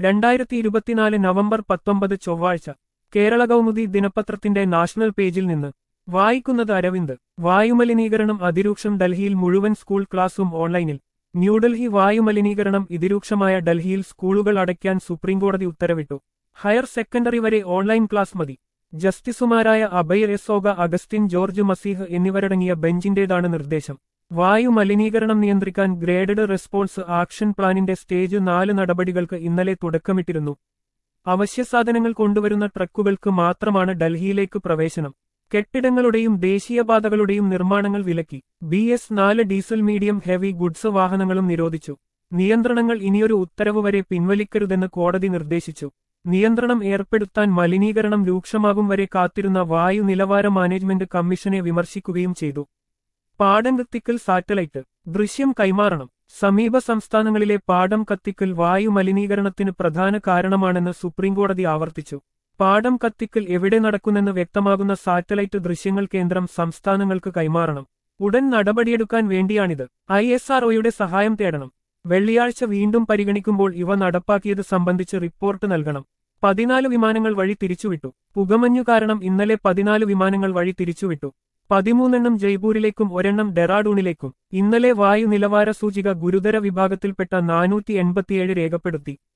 രണ്ടായിരത്തി ഇരുപത്തിനാല് നവംബർ പത്തൊമ്പത് ചൊവ്വാഴ്ച കേരള കൗമുദി ദിനപത്രത്തിന്റെ നാഷണൽ പേജിൽ നിന്ന് വായിക്കുന്നത് അരവിന്ദ് വായുമലിനീകരണം അതിരൂക്ഷം ഡൽഹിയിൽ മുഴുവൻ സ്കൂൾ ക്ലാസും ഓൺലൈനിൽ ന്യൂഡൽഹി വായുമലിനീകരണം ഇതിരൂക്ഷമായ ഡൽഹിയിൽ സ്കൂളുകൾ അടയ്ക്കാൻ സുപ്രീംകോടതി ഉത്തരവിട്ടു ഹയർ സെക്കൻഡറി വരെ ഓൺലൈൻ ക്ലാസ് മതി ജസ്റ്റിസുമാരായ അഭയ് എസോഗ അഗസ്റ്റിൻ ജോർജ് മസീഹ് എന്നിവരടങ്ങിയ ബെഞ്ചിന്റേതാണ് നിർദ്ദേശം വായു മലിനീകരണം നിയന്ത്രിക്കാൻ ഗ്രേഡഡ് റെസ്പോൺസ് ആക്ഷൻ പ്ലാനിന്റെ സ്റ്റേജ് നാല് നടപടികൾക്ക് ഇന്നലെ തുടക്കമിട്ടിരുന്നു അവശ്യസാധനങ്ങൾ കൊണ്ടുവരുന്ന ട്രക്കുകൾക്ക് മാത്രമാണ് ഡൽഹിയിലേക്ക് പ്രവേശനം കെട്ടിടങ്ങളുടെയും ദേശീയപാതകളുടെയും നിർമ്മാണങ്ങൾ വിലക്കി ബി എസ് നാല് ഡീസൽ മീഡിയം ഹെവി ഗുഡ്സ് വാഹനങ്ങളും നിരോധിച്ചു നിയന്ത്രണങ്ങൾ ഇനിയൊരു ഉത്തരവ് വരെ പിൻവലിക്കരുതെന്ന് കോടതി നിർദ്ദേശിച്ചു നിയന്ത്രണം ഏർപ്പെടുത്താൻ മലിനീകരണം രൂക്ഷമാകും വരെ കാത്തിരുന്ന വായു നിലവാര മാനേജ്മെന്റ് കമ്മീഷനെ വിമർശിക്കുകയും ചെയ്തു പാടം കത്തിക്കൽ സാറ്റലൈറ്റ് ദൃശ്യം കൈമാറണം സമീപ സംസ്ഥാനങ്ങളിലെ പാടം കത്തിക്കൽ വായു മലിനീകരണത്തിന് പ്രധാന കാരണമാണെന്ന് സുപ്രീംകോടതി ആവർത്തിച്ചു പാടം കത്തിക്കൽ എവിടെ നടക്കുന്നെന്ന് വ്യക്തമാകുന്ന സാറ്റലൈറ്റ് ദൃശ്യങ്ങൾ കേന്ദ്രം സംസ്ഥാനങ്ങൾക്ക് കൈമാറണം ഉടൻ നടപടിയെടുക്കാൻ വേണ്ടിയാണിത് ഐ എസ് ആർഒയുടെ സഹായം തേടണം വെള്ളിയാഴ്ച വീണ്ടും പരിഗണിക്കുമ്പോൾ ഇവ നടപ്പാക്കിയത് സംബന്ധിച്ച് റിപ്പോർട്ട് നൽകണം പതിനാല് വിമാനങ്ങൾ വഴി തിരിച്ചുവിട്ടു പുകമഞ്ഞു കാരണം ഇന്നലെ പതിനാല് വിമാനങ്ങൾ വഴി തിരിച്ചുവിട്ടു പതിമൂന്നെണ്ണം ജയ്പൂരിലേക്കും ഒരെണ്ണം ഡെറാഡൂണിലേക്കും ഇന്നലെ വായു നിലവാര സൂചിക ഗുരുതര വിഭാഗത്തിൽപ്പെട്ട നാനൂറ്റി എൺപത്തിയേഴ് രേഖപ്പെടുത്തി